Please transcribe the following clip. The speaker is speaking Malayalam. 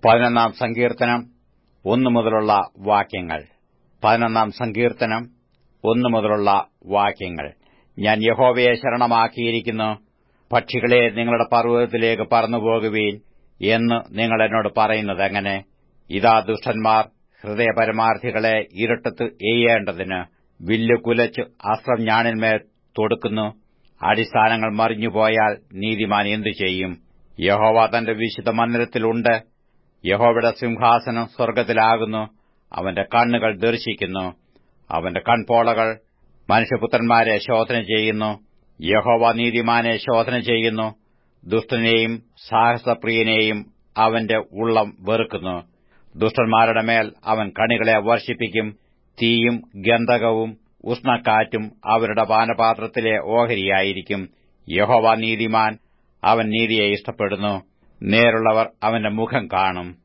പതിനൊന്നാം സങ്കീർത്തനം ഒന്നു മുതലുള്ള വാക്യങ്ങൾ പതിനൊന്നാം സങ്കീർത്തനം ഒന്നു മുതലുള്ള വാക്യങ്ങൾ ഞാൻ യഹോവയെ ശരണമാക്കിയിരിക്കുന്നു പക്ഷികളെ നിങ്ങളുടെ പർവ്വതത്തിലേക്ക് പറന്നുപോകുവീൻ എന്ന് നിങ്ങൾ എന്നോട് പറയുന്നത് എങ്ങനെ ഇതാ ദുഷ്ടന്മാർ ഹൃദയപരമാർത്ഥികളെ ഇരുട്ടത്ത് എയ്യേണ്ടതിന് വില്ല് കുലച്ച് അസ്ത്രം ഞാണിന്മേൽ തൊടുക്കുന്നു അടിസ്ഥാനങ്ങൾ മറിഞ്ഞുപോയാൽ നീതിമാൻ എന്തു ചെയ്യും യഹോവ തന്റെ വിശുദ്ധ മന്ദിരത്തിലുണ്ട് യഹോവയുടെ സിംഹാസനം സ്വർഗ്ഗത്തിലാകുന്നു അവന്റെ കണ്ണുകൾ ദർശിക്കുന്നു അവന്റെ കൺപോളകൾ മനുഷ്യപുത്രന്മാരെ ശോധന ചെയ്യുന്നു യഹോവ നീതിമാനെ ശോധന ചെയ്യുന്നു ദുഷ്ടനെയും സാഹസപ്രിയനെയും അവന്റെ ഉള്ളം വെറുക്കുന്നു ദുഷ്ടന്മാരുടെ മേൽ അവൻ കണികളെ വർഷിപ്പിക്കും തീയും ഗന്ധകവും ഉഷ്ണക്കാറ്റും അവരുടെ പാനപാത്രത്തിലെ ഓഹരിയായിരിക്കും യഹോവ നീതിമാൻ അവൻ നീതിയെ ഇഷ്ടപ്പെടുന്നു നേരുള്ളവർ അവന്റെ മുഖം കാണും